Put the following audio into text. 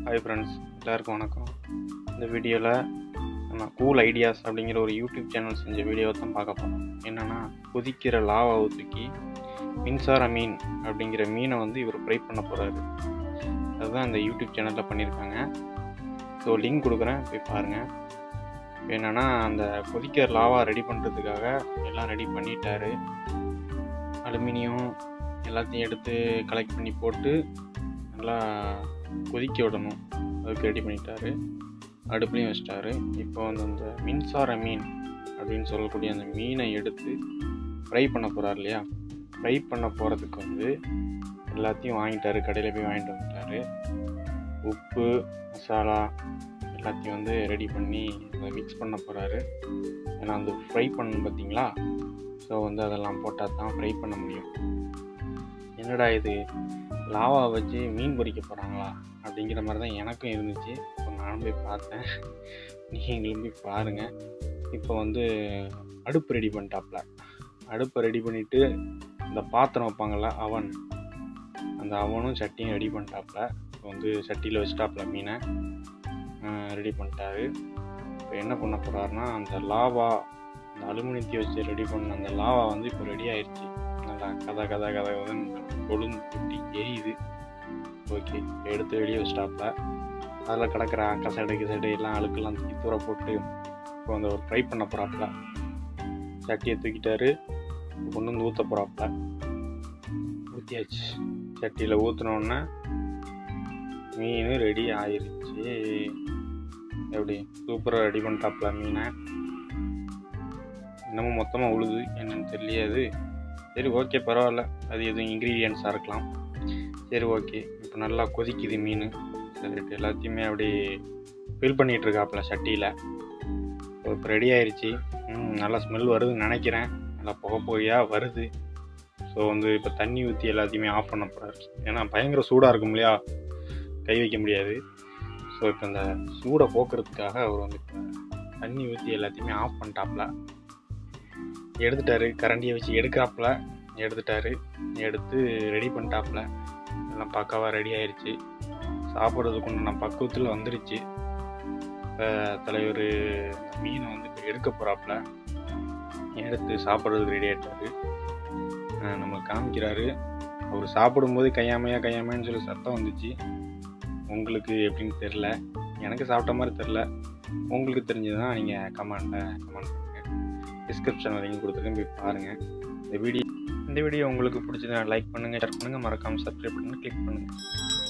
hi friends எல்லாருக்கும் வணக்கம் இந்த வீடியோவில் நம்ம கூல் ஐடியாஸ் அப்படிங்கிற ஒரு யூடியூப் சேனல் செஞ்ச வீடியோவை தான் பார்க்க போகிறோம் என்னென்னா கொதிக்கிற லாவாவை தூக்கி மின்சார மீன் அப்படிங்கிற மீனை வந்து இவர் ஃப்ரை பண்ண போகிறாரு அதுதான் இந்த யூடியூப் சேனலில் பண்ணியிருக்காங்க ஸோ லிங்க் கொடுக்குறேன் போய் பாருங்கள் என்னென்னா அந்த கொதிக்கிற லாவா ரெடி பண்ணுறதுக்காக எல்லாம் ரெடி பண்ணிட்டாரு அலுமினியம் எல்லாத்தையும் எடுத்து கலெக்ட் பண்ணி போட்டு நல்லா கொதிக்க விடணும் அதுக்கு ரெடி பண்ணிட்டாரு அடுப்புலையும் வச்சிட்டாரு இப்போ வந்து அந்த மின்சார மீன் அப்படின்னு சொல்லக்கூடிய அந்த மீனை எடுத்து ஃப்ரை பண்ண போகிறார் இல்லையா ஃப்ரை பண்ண போகிறதுக்கு வந்து எல்லாத்தையும் வாங்கிட்டாரு கடையில் போய் வாங்கிட்டு வந்துட்டாரு உப்பு மசாலா எல்லாத்தையும் வந்து ரெடி பண்ணி அதை மிக்ஸ் பண்ண போகிறாரு ஏன்னா அந்த ஃப்ரை பண்ணணும் பார்த்தீங்களா ஸோ வந்து அதெல்லாம் போட்டால் தான் ஃப்ரை பண்ண முடியும் என்னடா இது லாவா வச்சு மீன் பொரிக்க போகிறாங்களா அப்படிங்கிற மாதிரி தான் எனக்கும் இருந்துச்சு இப்போ நானும் போய் பார்த்தேன் நீங்களும் போய் பாருங்கள் இப்போ வந்து அடுப்பு ரெடி பண்ணிட்டாப்ல அடுப்பை ரெடி பண்ணிவிட்டு இந்த பாத்திரம் வைப்பாங்கள்ல அவன் அந்த அவனும் சட்டியும் ரெடி பண்ணிட்டாப்ல இப்போ வந்து சட்டியில் வச்சுட்டாப்ல மீனை ரெடி பண்ணிட்டாரு இப்போ என்ன பண்ண போகிறாருன்னா அந்த லாவா அந்த அலுமினியத்தை வச்சு ரெடி பண்ண அந்த லாவா வந்து இப்போ ரெடி ஆயிடுச்சு நல்லா கதை கதை கதை கொழுந்து குட்டி எரியுது ஓகே எடுத்து வெளியே வச்சிட்டாப்ல அதில் கிடக்கிற கசடு கிசடு எல்லாம் அழுக்கெல்லாம் தூக்கி தூர போட்டு இப்போ வந்து ஒரு ஃப்ரை பண்ண போகிறாப்புல சட்டியை தூக்கிட்டாரு கொண்டு வந்து ஊற்ற போகிறாப்புல ஊற்றியாச்சு சட்டியில் ஊற்றினோடனே மீன் ரெடி ஆயிருச்சு எப்படி சூப்பராக ரெடி பண்ணிட்டாப்புல மீனை இன்னமும் மொத்தமாக உழுது என்னன்னு தெரியாது சரி ஓகே பரவாயில்ல அது எதுவும் இன்க்ரீடியன்ஸாக இருக்கலாம் சரி ஓகே இப்போ நல்லா கொதிக்குது மீன் சரி எல்லாத்தையுமே அப்படி ஃபில் பண்ணிகிட்டு இருக்காப்புல சட்டியில் இப்போ ரெடி ஆயிடுச்சு ம் நல்லா ஸ்மெல் வருதுன்னு நினைக்கிறேன் நல்லா புகை புகையாக வருது ஸோ வந்து இப்போ தண்ணி ஊற்றி எல்லாத்தையுமே ஆஃப் பண்ண போகிறாரு ஏன்னா பயங்கர சூடாக இருக்கும் இல்லையா கை வைக்க முடியாது ஸோ இப்போ இந்த சூடை போக்குறதுக்காக அவர் வந்து இப்போ தண்ணி ஊற்றி எல்லாத்தையுமே ஆஃப் பண்ணிட்டாப்ல எடுத்துட்டாரு கரண்டியை வச்சு எடுக்கிறாப்புல எடுத்துட்டாரு எடுத்து ரெடி பண்ணிட்டாப்புல எல்லாம் பக்காவாக ரெடி ஆயிடுச்சு சாப்பிட்றதுக்கு உண்டான பக்குவத்தில் வந்துருச்சு இப்போ தலைவர் மீனை வந்து இப்போ எடுக்க போகிறாப்புல எடுத்து சாப்பிட்றதுக்கு ரெடி ஆகிட்டாரு நம்ம காமிக்கிறாரு அவர் சாப்பிடும்போது கையாமையா கையாமையான்னு சொல்லி சத்தம் வந்துச்சு உங்களுக்கு எப்படின்னு தெரில எனக்கு சாப்பிட்ட மாதிரி தெரில உங்களுக்கு தெரிஞ்சதுன்னா நீங்கள் கமெண்ட்டை கமெண்ட் பண்ணுங்கள் டிஸ்கிரிப்ஷனில் லிங்க் கொடுத்துருக்கேன் போய் பாருங்கள் இந்த வீடியோ இந்த வீடியோ உங்களுக்கு பிடிச்சதுன்னா லைக் பண்ணுங்கள் ஷேர் பண்ணுங்கள் மறக்காமல் சப்ஸ்கிரைப் பண்ணுங்கள் கிளிக் பண்ணுங்கள்